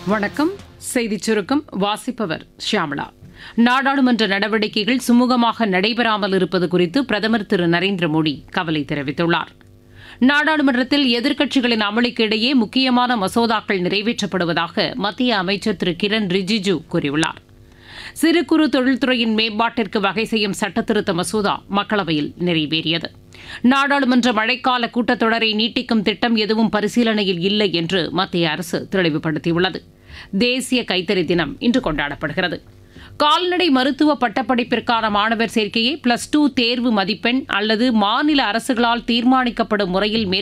வணக்கம் செய்திச் சுருக்கம் வாசிப்பவர் ஷியாமளா நாடாளுமன்ற நடவடிக்கைகள் சுமூகமாக நடைபெறாமல் இருப்பது குறித்து பிரதமர் திரு நரேந்திர மோடி கவலை தெரிவித்துள்ளார் நாடாளுமன்றத்தில் எதிர்க்கட்சிகளின் அமளிக்கு இடையே முக்கியமான மசோதாக்கள் நிறைவேற்றப்படுவதாக மத்திய அமைச்சர் திரு கிரண் ரிஜிஜு கூறியுள்ளார் சிறு குறு தொழில்துறையின் மேம்பாட்டிற்கு வகை செய்யும் சட்டத்திருத்த மசோதா மக்களவையில் நிறைவேறியது நாடாளுமன்ற மழைக்கால கூட்டத்தொடரை நீட்டிக்கும் திட்டம் எதுவும் பரிசீலனையில் இல்லை என்று மத்திய அரசு தெளிவுபடுத்தியுள்ளது தேசிய கைத்தறி தினம் இன்று கொண்டாடப்படுகிறது கால்நடை மருத்துவ பட்டப்படிப்பிற்கான மாணவர் சேர்க்கையை பிளஸ் டூ தேர்வு மதிப்பெண் அல்லது மாநில அரசுகளால் தீர்மானிக்கப்படும் முறையில் மேற்